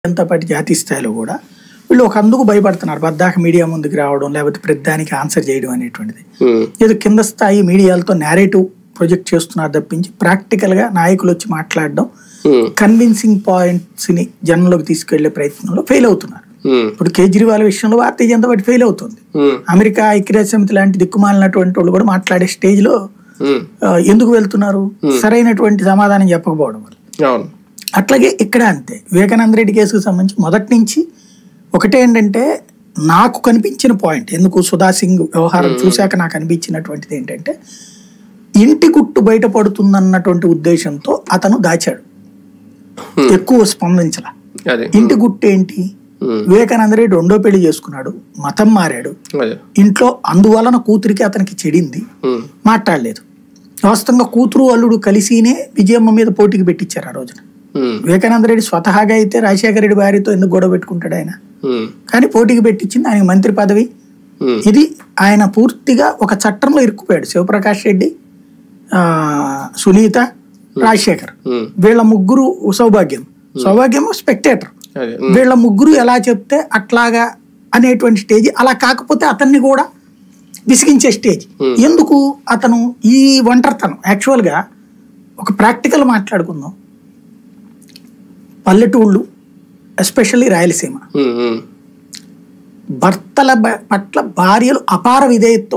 Janata party జాతీయ స్థాయిలో కూడా వీళ్ళు ఒక అందుకు భయపడుతున్నారు పద్దాక మీడియా ముందుకు రావడం లేకపోతే ప్రతిదానికి ఆన్సర్ చేయడం అనేటువంటిది ఉమ్, ఏదో కింద స్థాయి మీడియాలతో నేరేటివ్ ప్రొజెక్ట్ చేస్తున్నారు తప్పించి ప్రాక్టికల్గా నాయకులు వచ్చి మాట్లాడడం ఉమ్, కన్విన్సింగ్ పాయింట్స్ని జనంలోకి తీసుకెళ్లే ప్రయత్నంలో ఫెయిల్ అవుతున్నారు ఉమ్, ఇప్పుడు కేజ్రీవాల్ విషయంలో భారతీయ జనతా పార్టీ ఫెయిల్ అవుతుంది ఉమ్, అమెరికా ఐక్యరాజ్య సమితి లాంటి దిక్కుమాలినటువంటి వాళ్ళు కూడా మాట్లాడే స్టేజ్లో ఉమ్, ఆ, ఎందుకు వెళ్తున్నారు సరైనటువంటి సమాధానం చెప్పకపోవడం వల్ల అవును అట్లాగే ఇక్కడ అంతే వివేకానంద రెడ్డి కేసుకు సంబంధించి మొదటి నుంచి ఒకటే ఏంటంటే నాకు కనిపించిన పాయింట్ ఎందుకు సుధా సింగ్ వ్యవహారం చూశాక నాకు అనిపించినటువంటిది ఏంటంటే ఇంటి గుట్టు బయటపడుతుందన్నటువంటి ఉద్దేశంతో అతను దాచాడు ఎక్కువ స్పందించాల అదే ఇంటి గుట్టు ఏంటి ఉమ్, వివేకానంద రెడ్డి రెండో పెళ్లి చేసుకున్నాడు మతం మారాడు అదే ఇంట్లో అందువలన కూతురికి అతనికి చెడింది ఉమ్, మాట్లాడలేదు వాస్తవంగా కూతురు అల్లుడు కలిసినే విజయమ్మ మీద పోటీకి పెట్టించారు ఆ రోజున ఉమ్, వివేకానంద రెడ్డి స్వతహాగా అయితే రాజశేఖర రెడ్డి భార్యతో ఎందుకు గొడవ పెట్టుకుంటాడు ఆయన ఉమ్, కానీ పోటీకి పెట్టించింది ఆయన మంత్రి పదవి ఉమ్, ఇది ఆయన పూర్తిగా ఒక చట్టంలో ఇరుక్కుపోయాడు శివప్రకాష్ రెడ్డి ఆ, సునీత రాజశేఖర్ ఉమ్, వీళ్ళ ముగ్గురు సౌభాగ్యం సౌభాగ్యం స్పెక్టేటర్ అదే ఉమ్, వీళ్ళ ముగ్గురు ఎలా చెప్తే అట్లాగా అనేటువంటి స్టేజ్ అలా కాకపోతే అతన్ని కూడా విసిగించే స్టేజ్ ఎందుకు అతను ఈ ఒంటరితనం యాక్చువల్గా ఒక ప్రాక్టికల్ మాట్లాడుకుందాం పల్లెటూళ్ళు ఎస్పెషల్లీ రాయలసీమ ఉమ్, ఉమ్, భర్తల బ- పట్ల భార్యలు అపార విధేయతతో